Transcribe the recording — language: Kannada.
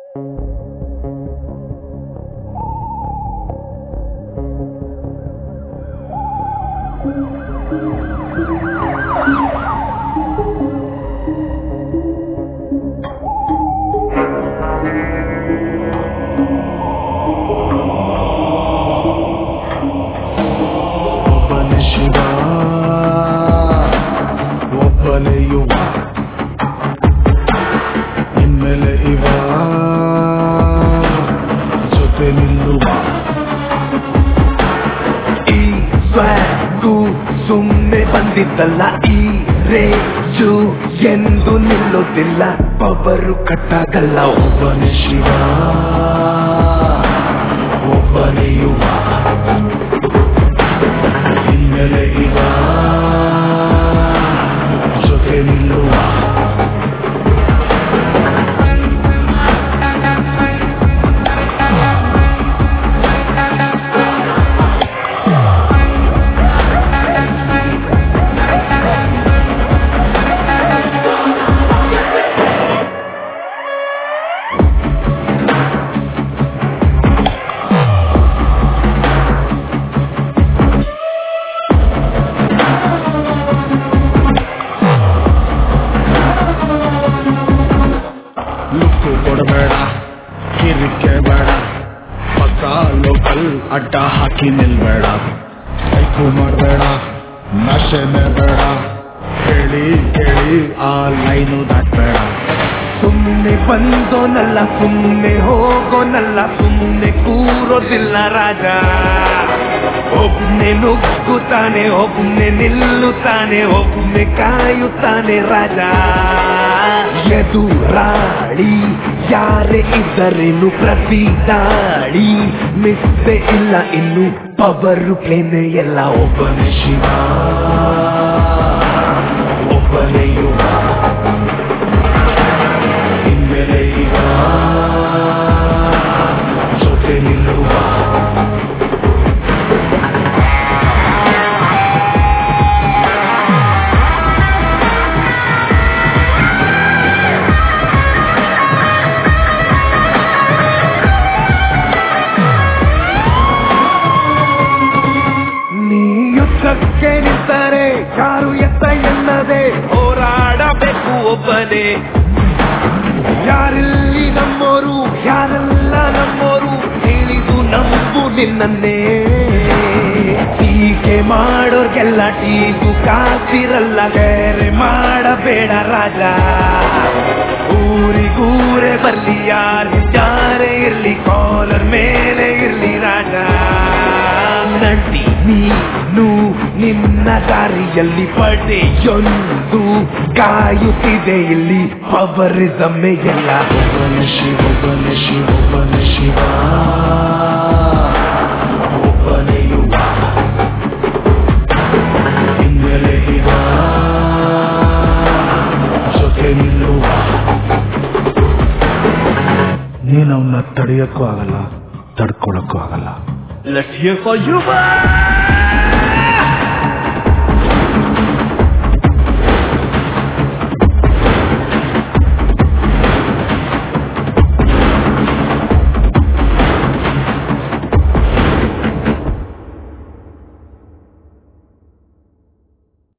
ಒಬ್ಬನೇ ಶಿವ ಒಬ್ಬನೇ ಯುವ ಇನ್ಮೇಲೆ ಇವ ಜೊತೆ ನಿಲ್ಲುವ ಈ ಸ್ವಗೂ ಸುಮ್ಮನೆ ಬಂದಿದ್ದಲ್ಲ ಈ ರೇಜು ಎಂದು ನಿಲ್ಲೋದಿಲ್ಲ ಪವರು ಕಟ್ಟಾಗಲ್ಲ ಒಬ್ಬನೇ ಶಿವ ಒಬ್ಬನೇ ಯುವ ಇನ್ಮೇಲೆ ಇವ ಜೊತೆ ನಿಲ್ಲುವ ಲುಕ್ಕು ಕೊಡಬೇಡ ಕಿರಿಕೆ ಬೇಡ ಪಕ್ಕ ಲೋಕಲ್ ಅಡ್ಡ ಹಾಕಿ ನಿಲ್ಬೇಡ ಸೈಕು ಮಾಡಬೇಡ ನಶೆನೆ ಬೇಡ ಹೇಳಿ ಕೇಳಿ ಆ ಲೈನು ದಾಟ್ಬೇಡ ಸುಮ್ಮನೆ ಬಂದೋನಲ್ಲ ಸುಮ್ಮನೆ ಹೋಗೋನಲ್ಲ ಸುಮ್ಮನೆ ಕೂರೋದಿಲ್ಲ ರಾಜ ಒಬ್ಬನೇ ನುಗ್ಗುತ್ತಾನೆ ಒಬ್ಬನೇ ನಿಲ್ಲುತ್ತಾನೆ ಒಬ್ಬನೇ ಕಾಯುತ್ತಾನೆ ರಾಜ ಎದುರಾಳಿ ಯಾರೇ ಇದ್ದರೇನು ಪ್ರತಿ ದಾಳಿ ಮಿಸ್ಸೆ ಇಲ್ಲ ಇನ್ನು ಪವರು ಪ್ಲೇನೆ ಎಲ್ಲ ಒಬ್ಬನೇ ಶಿವ ಒಬ್ಬನೇ ಯುವ ಇನ್ಮೇಲೆ ಈಗ ಜೊತೆ ನಿಲ್ಲುವ ನೀ ಯುದ್ಧಕ್ಕೆ ನಿಂತರೆ ಯಾರು ಎತ್ತ ಎನ್ನದೆ ಹೋರಾಡಬೇಕು ಒಬ್ಬನೇ ಯಾರಿಲ್ಲಿ ನಮ್ಮೋರು ಯಾರೆಲ್ಲ ನಮ್ಮೋರು ತಿಳಿದು ನಂಬು ನಿನ್ನನ್ನೇ ಟೀಕೆ ಮಾಡೋರ್ಗೆಲ್ಲ ಟೀಕು ಕಾಸಿರಲ್ಲ ಬೇರೆ ಮಾಡಬೇಡ ರಾಜ ಊರಿಗೂರೇ ಬರ್ಲಿ ಯಾರು ಯಾರೇ ಇರ್ಲಿ ಕಾಲರ್ ಮೇಲೆ ಇರ್ಲಿ ರಾಜ ನಟಿ ನೀನು ನಿನ್ನ ದಾರಿಯಲ್ಲಿ ಪಡೆಯೊಂದು ಕಾಯುತ್ತಿದೆ ಇಲ್ಲಿ ಪವರಿಸಮ್ಮೆ ಎಲ್ಲ ಒಬ್ಬನ ಶಿವ ಒಬ್ಬನ ಶಿವ ಒಬ್ಬನ ಶಿವ ಒಬ್ಬನೇ ಯುವ ಇನ್ಮೇಲೆ ಇವ ಜೊತೆ ನಿಲ್ಲುವ ನೀನು ಅವನ್ನ ತಡೆಯೋಕ್ಕೂ ಆಗಲ್ಲ ತಡ್ಕೊಳಕ್ಕೂ ಆಗಲ್ಲ Let's hear for you, man.